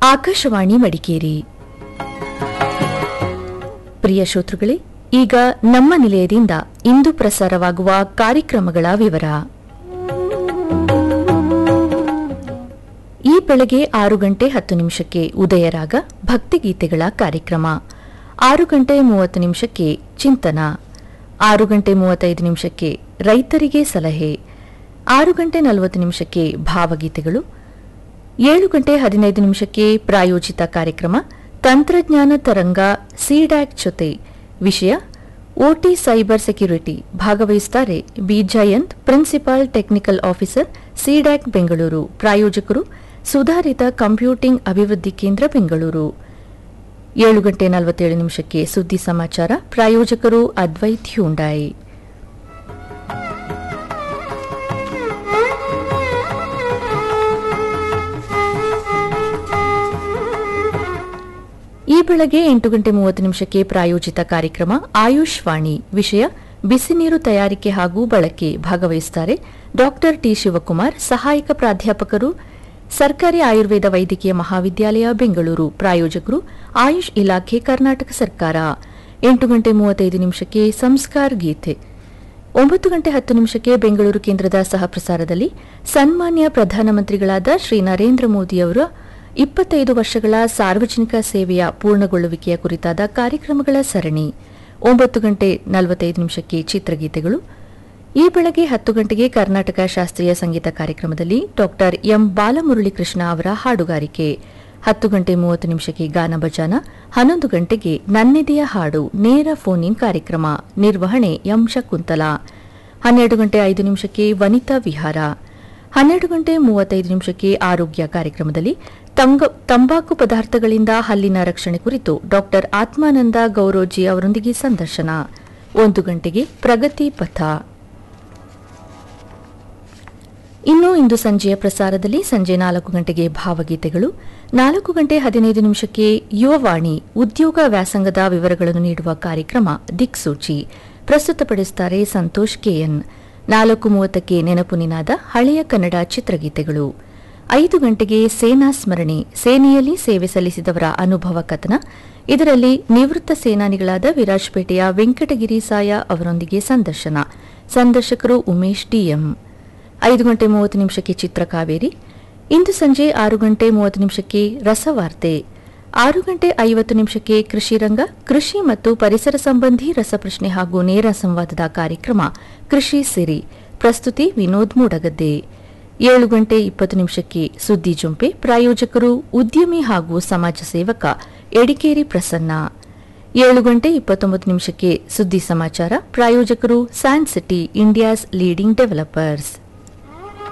ಆಕಾಶವಾಣಿ ಮಡಿಕೇರಿ ಪ್ರಿಯ ಶ್ರೋತೃಗಳೇ ಈಗ ನಮ್ಮ ನಿಲಯದಿಂದ ಇಂದು ಪ್ರಸಾರವಾಗುವ ಕಾರ್ಯಕ್ರಮಗಳ ವಿವರ ಈ ಬೆಳಗ್ಗೆ ಆರು ಗಂಟೆ ಹತ್ತು ನಿಮಿಷಕ್ಕೆ ಉದಯರಾಗ ಭಕ್ತಿಗೀತೆಗಳ ಕಾರ್ಯಕ್ರಮ ಆರು ಗಂಟೆ ಮೂವತ್ತು ನಿಮಿಷಕ್ಕೆ ಚಿಂತನ ಆರು ಗಂಟೆ ಮೂವತ್ತೈದು ನಿಮಿಷಕ್ಕೆ ರೈತರಿಗೆ ಸಲಹೆ ಆರು ಗಂಟೆ ನಲವತ್ತು ನಿಮಿಷಕ್ಕೆ ಭಾವಗೀತೆಗಳು ಏಳು ಗಂಟೆ ಹದಿನೈದು ನಿಮಿಷಕ್ಕೆ ಪ್ರಾಯೋಜಿತ ಕಾರ್ಯಕ್ರಮ ತಂತ್ರಜ್ಞಾನ ತರಂಗ ಸಿಡ್ಯಾಕ್ ಜೊತೆ ವಿಷಯ ಓಟಿ ಸೈಬರ್ ಸೆಕ್ಯುರಿಟಿ ಭಾಗವಹಿಸುತ್ತಾರೆ B Jayanth principal technical officer CDAC Bengaluru ಪ್ರಾಯೋಜಕರು ಸುಧಾರಿತ ಕಂಪ್ಯೂಟಿಂಗ್ ಅಭಿವೃದ್ಧಿ ಕೇಂದ್ರ ಬೆಂಗಳೂರು ಏಳು ಗಂಟೆ ನಲವತ್ತೇಳು ನಿಮಿಷಕ್ಕೆ ಸುದ್ದಿ ಸಮಾಚಾರ ಪ್ರಾಯೋಜಕರು ಅದ್ವೈತ್ ಹ್ಯುಂಡಾಯಿ ಈ ಬೆಳಗ್ಗೆ ಎಂಟು ಗಂಟೆ ಮೂವತ್ತು ನಿಮಿಷಕ್ಕೆ ಪ್ರಾಯೋಜಿತ ಕಾರ್ಯಕ್ರಮ ಆಯುಷ್ ವಾಣಿ ವಿಷಯ ಬಿಸಿ ನೀರು ತಯಾರಿಕೆ ಹಾಗೂ ಬಳಕೆ ಭಾಗವಹಿಸುತ್ತಾರೆ ಡಾಕ್ಟರ್ ಟಿ ಶಿವಕುಮಾರ್ ಸಹಾಯಕ ಪ್ರಾಧ್ಯಾಪಕರು ಸರ್ಕಾರಿ ಆಯುರ್ವೇದ ವೈದ್ಯಕೀಯ ಮಹಾವಿದ್ಯಾಲಯ ಬೆಂಗಳೂರು ಪ್ರಾಯೋಜಕರು ಆಯುಷ್ ಇಲಾಖೆ ಕರ್ನಾಟಕ ಸರ್ಕಾರ ಎಂಟು ಗಂಟೆ ಮೂವತ್ತೈದು ನಿಮಿಷಕ್ಕೆ ಸಂಸ್ಕಾರ್ ಗೀತೆ ಒಂಬತ್ತು ಗಂಟೆ ಹತ್ತು ನಿಮಿಷಕ್ಕೆ ಬೆಂಗಳೂರು ಕೇಂದ್ರದ ಸಹಪ್ರಸಾರದಲ್ಲಿ ಸನ್ಮಾನ್ಯ ಪ್ರಧಾನಮಂತ್ರಿಗಳಾದ ಶ್ರೀ ನರೇಂದ್ರ ಮೋದಿಯವರ ಇಪ್ಪತ್ತೈದು ವರ್ಷಗಳ ಸಾರ್ವಜನಿಕ ಸೇವೆಯ ಪೂರ್ಣಗೊಳ್ಳುವಿಕೆಯ ಕುರಿತಾದ ಕಾರ್ಯಕ್ರಮಗಳ ಸರಣಿ ಒಂಬತ್ತು ಗಂಟೆ ನಲವತ್ತೈದು ನಿಮಿಷಕ್ಕೆ ಚಿತ್ರಗೀತೆಗಳು ಈ ಬೆಳಗ್ಗೆ ಹತ್ತು ಗಂಟೆಗೆ ಕರ್ನಾಟಕ ಶಾಸ್ತ್ರೀಯ ಸಂಗೀತ ಕಾರ್ಯಕ್ರಮದಲ್ಲಿ ಡಾಕ್ಟರ್ ಎಂ ಬಾಲಮುರಳಿಕೃಷ್ಣ ಅವರ ಹಾಡುಗಾರಿಕೆ ಹತ್ತು ಗಂಟೆ ಮೂವತ್ತು ನಿಮಿಷಕ್ಕೆ ಗಾನ ಭಜಾನ ಹನ್ನೊಂದು ಗಂಟೆಗೆ ನನ್ನೆದೆಯ ಹಾಡು ನೇರ ಫೋನ್ ಇನ್ ಕಾರ್ಯಕ್ರಮ ನಿರ್ವಹಣೆ ಎಂ ಶಕುಂತಲಾ ಹನ್ನೆರಡು ಗಂಟೆ ಐದು ನಿಮಿಷಕ್ಕೆ ವನಿತಾ ವಿಹಾರ ಹನ್ನೆರಡು ಗಂಟೆ ಮೂವತ್ತೈದು ನಿಮಿಷಕ್ಕೆ ಆರೋಗ್ಯ ಕಾರ್ಯಕ್ರಮದಲ್ಲಿ ತಂಗ- ತಂಬಾಕು ಪದಾರ್ಥಗಳಿಂದ ಹಲ್ಲಿನ ರಕ್ಷಣೆ ಕುರಿತು ಡಾಕ್ಟರ್ ಆತ್ಮಾನಂದ ಗೌರೋಜಿ ಅವರೊಂದಿಗೆ ಸಂದರ್ಶನ ಒಂದು ಗಂಟೆಗೆ ಪ್ರಗತಿ ಪಥ ಇನ್ನು ಇಂದು ಸಂಜೆಯ ಪ್ರಸಾರದಲ್ಲಿ ಸಂಜೆ ನಾಲ್ಕು ಗಂಟೆಗೆ ಭಾವಗೀತೆಗಳು ನಾಲ್ಕು ಗಂಟೆ ಹದಿನೈದು ನಿಮಿಷಕ್ಕೆ ಯುವವಾಣಿ ಉದ್ಯೋಗ ವ್ಯಾಸಂಗದ ವಿವರಗಳನ್ನು ನೀಡುವ ಕಾರ್ಯಕ್ರಮ ದಿಕ್ಸೂಚಿ ಪ್ರಸ್ತುತಪಡಿಸುತ್ತಾರೆ ಸಂತೋಷ್ ಕೆಎನ್ ನಾಲ್ಕು ಮೂವತ್ತಕ್ಕೆ ನೆನಪು ನಿನಾದ ಹಳೆಯ ಕನ್ನಡ ಚಿತ್ರಗೀತೆಗಳು ಐದು ಗಂಟೆಗೆ ಸೇನಾ ಸ್ಮರಣೆ ಸೇನೆಯಲ್ಲಿ ಸೇವೆ ಸಲ್ಲಿಸಿದವರ ಅನುಭವ ಕಥನ ಇದರಲ್ಲಿ ನಿವೃತ್ತ ಸೇನಾನಿಗಳಾದ ವಿರಾಜಪೇಟೆಯ ವೆಂಕಟಗಿರಿ ಸಾಯ ಅವರೊಂದಿಗೆ ಸಂದರ್ಶನ ಸಂದರ್ಶಕರು ಉಮೇಶ್ ಡಿಎಂ ಐದು ಗಂಟೆ ಮೂವತ್ತು ನಿಮಿಷಕ್ಕೆ ಚಿತ್ರಕಾವೇರಿ ಇಂದು ಸಂಜೆ ಆರು ಗಂಟೆ ಮೂವತ್ತು ನಿಮಿಷಕ್ಕೆ ರಸವಾರ್ತೆ ಆರು ಗಂಟೆ ಐವತ್ತು ನಿಮಿಷಕ್ಕೆ ಕೃಷಿ ರಂಗ ಕೃಷಿ ಮತ್ತು ಪರಿಸರ ಸಂಬಂಧಿ ರಸಪ್ರಶ್ನೆ ಹಾಗೂ ನೇರ ಸಂವಾದದ ಕಾರ್ಯಕ್ರಮ ಕೃಷಿ ಸಿರಿ ಪ್ರಸ್ತುತಿ ವಿನೋದ್ ಮೂಡಗದ್ದೆ ಏಳು ಗಂಟೆ ಇಪ್ಪತ್ತು ನಿಮಿಷಕ್ಕೆ ಸುದ್ದಿ ಜೊಂಪೆ ಪ್ರಾಯೋಜಕರು ಉದ್ಯಮಿ ಹಾಗೂ ಸಮಾಜ ಸೇವಕ ಎಡಿಕೇರಿ ಪ್ರಸನ್ನ ಏಳು ಗಂಟೆ ಇಪ್ಪತ್ತೊಂಬತ್ತು ನಿಮಿಷಕ್ಕೆ ಸುದ್ದಿ ಸಮಾಚಾರ ಪ್ರಾಯೋಜಕರು San City India's leading developers